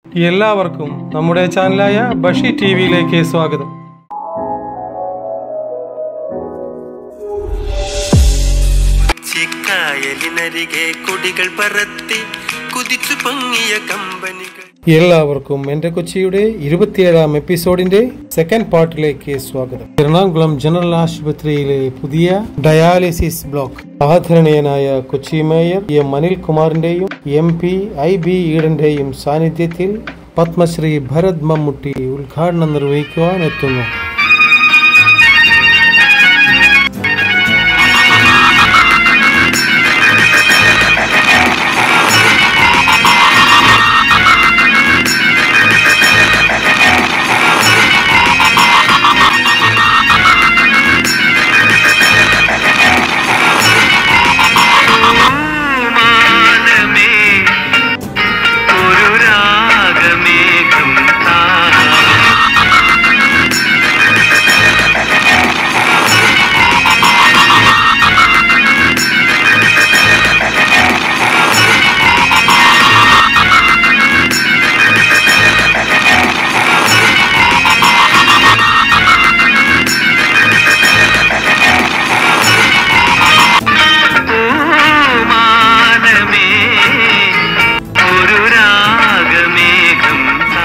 എല്ലാവർക്കും നമ്മുടെ ചാനലായ ബഷി ടി വിയിലേക്ക് സ്വാഗതം ചിക്കായലിനരികെ കൊടികൾ പറത്തി കുതിച്ചു പൊങ്ങിയ കമ്പനികൾ എല്ലാവർക്കും എന്റെ കൊച്ചിയുടെ ഇരുപത്തിയേഴാം എപ്പിസോഡിന്റെ സെക്കൻഡ് പാർട്ടിലേക്ക് സ്വാഗതം എറണാകുളം ജനറൽ ആശുപത്രിയിലെ പുതിയ ഡയാലിസിസ് ബ്ലോക്ക് ആദരണീയനായ കൊച്ചി മേയർ എം അനിൽകുമാറിന്റെയും എം പി ഐ ബി ഈഡന്റെയും സാന്നിധ്യത്തിൽ പത്മശ്രീ ഭരത് മമ്മൂട്ടി ഉദ്ഘാടനം നിർവഹിക്കുവാൻ എത്തുന്നു മാനമേ ഒരു രാഗമേഘം താ മാനമേ ഒരു രാഗമേഘം താ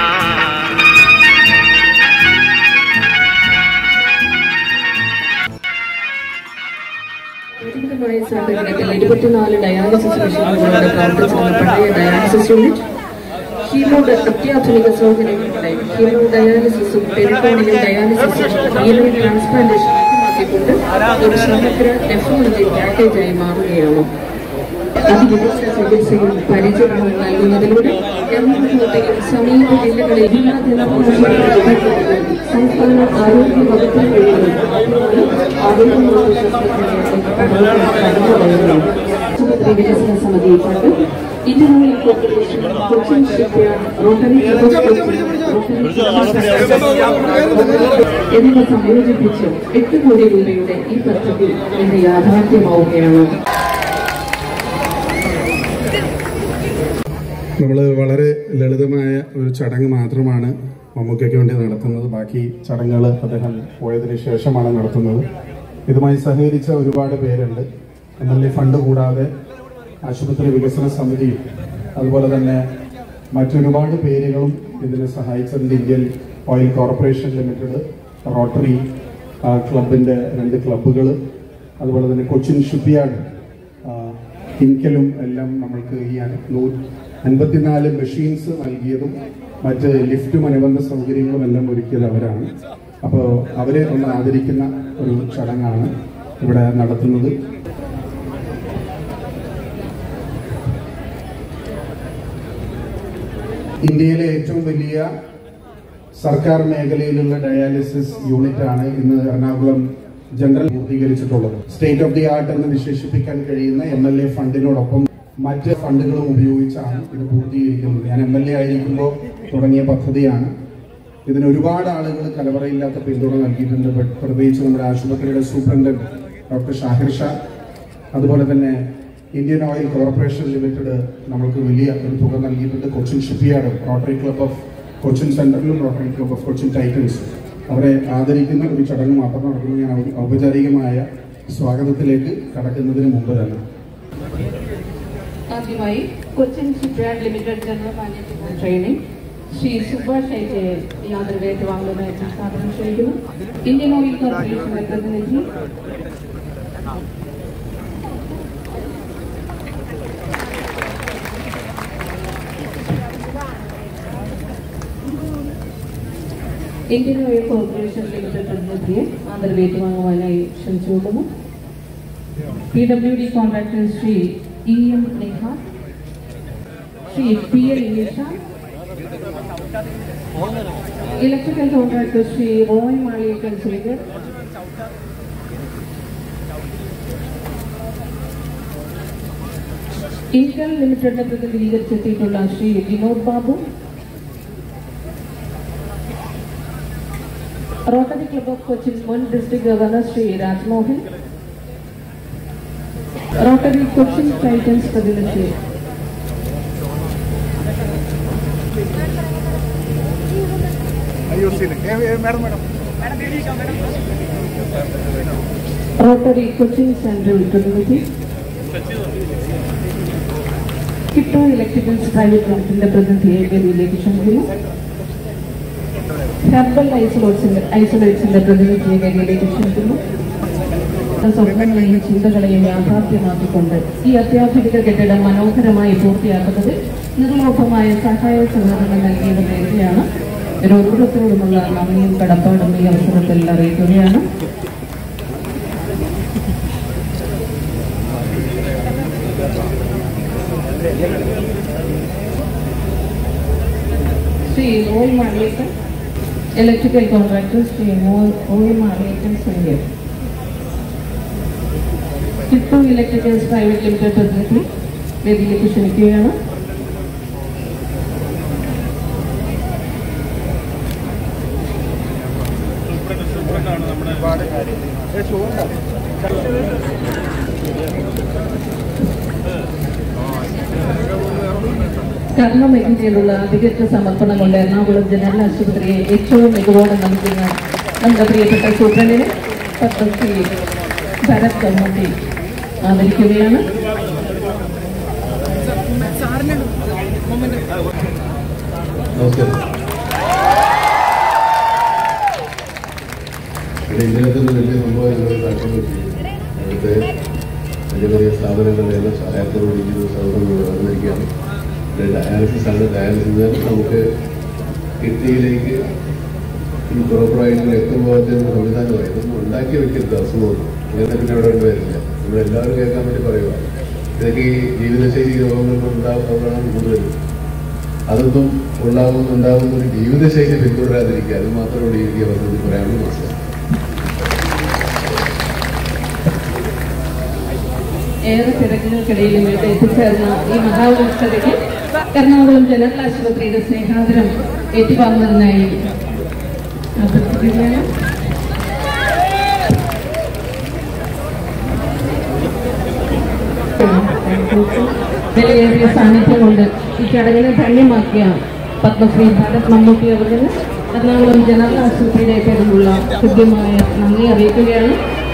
പരിമിതമായ സാഹചര്യത്തിൽ ഇരുപത്തിനാല് ഡയാലിസിസ് മെഷീനുകളോടെ പ്രവർത്തിച്ചിരുന്ന പഴയ ഡയാലിസിസ് യൂണിറ്റ് ഹീമോ അത്യാധുനിക സൗകര്യങ്ങളുടെ ഹീമോ ഡയാലിസിസും പെരിട്ടോണിയം ഡയാലിസിസും ഈനൽ ട്രാൻസ്പ്ലാന്റേഷൻ ലഭ്യമാക്കിക്കൊണ്ട് ഒരു സമഗ്ര ടെക്നോളജി പാക്കേജായി മാറുകയാണ് അതിവിദഗ്ധ ചികിത്സയും പരിചരണവും നൽകുന്നതിലൂടെ എറണാകുളത്തെയും സമീപ ജില്ലകളിൽ എല്ലാ ജനപ്രതിനിധികളും സംസ്ഥാന ആരോഗ്യ വകുപ്പിൽ ആരോഗ്യ ആശുപത്രി വികസന സമിതി fund Indian corporation Cochin shipyard rotary club of Cochin, rotary എന്നിവ സംയോജിപ്പിച്ച് എട്ട് കോടി രൂപയുടെ ഈ പദ്ധതി ഇന്ന് യാഥാർത്ഥ്യമാവുകയാണ് നമ്മൾ വളരെ ലളിതമായ ഒരു ചടങ്ങ് മാത്രമാണ് മമ്മൂക്കയ്ക്ക് വേണ്ടി നടത്തുന്നത് ബാക്കി ചടങ്ങുകൾ അദ്ദേഹം പോയതിന് ശേഷമാണ് നടത്തുന്നത് ഇതുമായി സഹകരിച്ച ഒരുപാട് പേരുണ്ട് എം എൽ എ ഫണ്ട് കൂടാതെ ആശുപത്രി വികസന സമിതിയും അതുപോലെ തന്നെ മറ്റൊരുപാട് പേരുകളും ഇതിനെ സഹായിച്ചിട്ടുണ്ട് Indian oil corporation limited rotary ah, ക്ലബിന്റെ രണ്ട് ക്ലബ്ബുകൾ അതുപോലെ തന്നെ കൊച്ചിൻ ഷിപ്പ്യാർഡ് ഇൻകലും എല്ലാം നമ്മൾക്ക് ഈ നൂ- അൻപത്തിനാല് മെഷീൻസ് നൽകിയതും മറ്റ് ലിഫ്റ്റും അനുബന്ധ സൗകര്യങ്ങളും എല്ലാം ഒരുക്കിയത് അവരാണ് അപ്പോൾ അവരെ ഒന്ന് ആദരിക്കുന്ന ഒരു ചടങ്ങാണ് ഇവിടെ നടത്തുന്നത് ഇന്ത്യയിലെ ഏറ്റവും വലിയ സർക്കാർ മേഖലയിലുള്ള ഡയാലിസിസ് യൂണിറ്റ് ആണ് ഇന്ന് എറണാകുളം ജനറൽ പൂർത്തീകരിച്ചിട്ടുള്ളത് സ്റ്റേറ്റ് ഓഫ് ദി ആർട്ട് എന്ന് വിശേഷിപ്പിക്കാൻ കഴിയുന്ന എം എൽ എ ഫണ്ടിനോടൊപ്പം മറ്റ് ഫണ്ടുകളും ഉപയോഗിച്ചാണ് ഇത് പൂർത്തീകരിക്കുന്നത് ഞാൻ എം എൽ എ ആയിരിക്കുമ്പോൾ തുടങ്ങിയ പദ്ധതിയാണ് ഇതിന് ഒരുപാട് ആളുകൾ കലവറയില്ലാത്ത പിന്തുണ നൽകിയിട്ടുണ്ട് പ്ര- പ്രത്യേകിച്ച് നമ്മുടെ ആശുപത്രിയുടെ സൂപ്രണ്ടന്റ് ഡോക്ടർ ഷാഹിർ ഷാ അതുപോലെ തന്നെ ഇന്ത്യൻ ഓയിൽ കോർപ്പറേഷൻ ലിമിറ്റഡ് നമ്മൾക്ക് വലിയ ഒരു തുക നൽകിയിട്ടുണ്ട് Cochin shipyard rotary club of Cochin സെൻട്രലും rotary club of Cochin titans അവരെ ആദരിക്കുന്ന ഒരു ചടങ്ങ് മാത്രം നടക്കുന്നു ഞാൻ ഔ- ഔപചാരികമായ സ്വാഗതത്തിലേക്ക് കടക്കുന്നതിന് മുമ്പ് തന്നെ ആദ്യമായി Cochin shipyard limited general manager training Shri Subhash ഐജയെ യാതൊരു ഏറ്റുവാങ്ങുന്നതിനായി സംസ്ഥാപനം ക്ഷണിക്കുന്നു ഇന്ത്യൻ ഓയിൽ കോർപ്പറേഷന്റെ പ്രതിനിധി ഇന്ത്യൻ ഓയിൽ കോർപ്പറേഷൻ ലിമിറ്റഡ് പ്രതിനിധിയെ ആദരവ് ഏറ്റുവാങ്ങുവാനായി ക്ഷണിച്ചുകൊള്ളുന്നു P W D contractor Shri E M Neha Shri P L Isha electrical contractor Shri Roy Maliyekkal Sreedhar Inkel ലിമിറ്റഡിനെ പ്രതിനിധീകരിച്ചെത്തിയിട്ടുള്ള Shri Vinod Babu rotary club of Cochin മുൻ district governor Shri Rajmohan rotary Cochin titans പ്രതിനിധി റോട്ടറി കൊച്ചിൻ സെൻട്രൽ പ്രതിനിധി കിട്ടോ ഇലക്ട്രിക്കൽസ് പ്രൈവറ്റ് ലിമിറ്റഡിന്റെ പ്രതിനിധിയെ വേദിയിലേക്ക് ക്ഷണിക്കുന്നു ഹെർബൽ ഐസൊലേറ്റ്സിന്റെ ഐസൊലേറ്റ്സിന്റെ പ്രതിനിധിയെ വേദിയിലേക്ക് ക്ഷണിക്കുന്നു സ്വപ്നങ്ങളെയും ചിന്തകളെയും യാഥാർത്ഥ്യമാക്കിക്കൊണ്ട് ഈ അത്യാധുനിക കെട്ടിടം മനോഹരമായി പൂർത്തിയാക്കുന്നത് നിർലോഭമായ സഹായ സഹകരണം നൽകിയത് വേദിയാണ് ഓരോരുത്തരോടുമുള്ള നന്ദിയും കടപ്പാടും ഈ അവസരത്തിൽ അറിയിക്കുകയാണ് ശ്രീ ഓൾ മാളിയേക്കൻ ഇലക്ട്രിക്കൽ കോൺട്രാക്ടർ ശ്രീ ഓൾ മാളിയേക്കൻ സീനിയർ കിട്ടു ഇലക്ട്രിക്കൽസ് പ്രൈവറ്റ് ലിമിറ്റഡ് പ്രതിനിധി വേദിയിലേക്ക് ക്ഷണിക്കുകയാണ് കർമ്മമേഖലയിലുള്ള അതികറ്റ സമർപ്പണം കൊണ്ട് എറണാകുളം ജനറൽ ആശുപത്രിയെ ഏറ്റവും മികവോടെ നൽകുന്ന നമ്മുടെ പ്രിയപ്പെട്ട സൂപ്രണ്ടിനെ പത്മശ്രീ ഭരത് കമ്മൂട്ടി ആദരിക്കുകയാണ് നമസ്കാരം ഇവിടെ ഇതിനകത്തൊരു വലിയ സംഭവം ഇവിടെ നടക്കുന്നുണ്ട് അവിടുത്തെ വലിയ വലിയ സ്ഥാപനങ്ങളിലെല്ലാം സഹായത്തോടുകൂടി ഈ ഒരു സൗകര്യം വന്നിരിക്കുകയാണ് ഇവിടെ ഡയാലിസിസ് ആണ് ഡയാലിസിസ് നമുക്ക് കിഡ്നിയിലേക്ക് ഈ പ്രോപ്പറായിട്ട് രക്തം പോകാത്ത സംവിധാനമായി ഇതൊന്നും ഉണ്ടാക്കി വെക്കരുത് അസുഖമൊന്നും ഇങ്ങനെ പിന്നെ ഇവിടെ വരില്ല നമ്മളെല്ലാവരും കേൾക്കാൻ വേണ്ടി പറയുക ഇതൊക്കെ ഈ ജീവിതശൈലി രോഗങ്ങൾ ഉണ്ടാകുന്നതാണ് കൂടുതലും അതൊന്നും ഉണ്ടാകുന്നുണ്ടാകുന്ന ഒരു ജീവിതശൈലി പിന്തുടരാതിരിക്കുക അത് മാത്രമേ എനിക്ക് പദ്ധതി പറയാനുള്ള മനസ്സിലായി ഏറെ തിരക്കുകൾക്കിടയിലും ഇവിടെ എത്തിച്ചേർന്ന ഈ മഹാവ്യവസ്ഥതയ്ക്ക് എറണാകുളം ജനറൽ ആശുപത്രിയുടെ സ്നേഹാദരം ഏറ്റുവാങ്ങുന്നതിനായി അഭ്യർത്ഥിക്കുകയാണ് വിലയേറിയ സാന്നിധ്യം കൊണ്ട് ഈ ചടങ്ങിനെ ധന്യമാക്കിയ പത്മശ്രീ ഭരത് മമ്മൂട്ടി അവർക്ക് എറണാകുളം ജനറൽ ആശുപത്രിയുടെ പേരിലുള്ള കൃത്യമായ നന്ദി അറിയിക്കുകയാണ്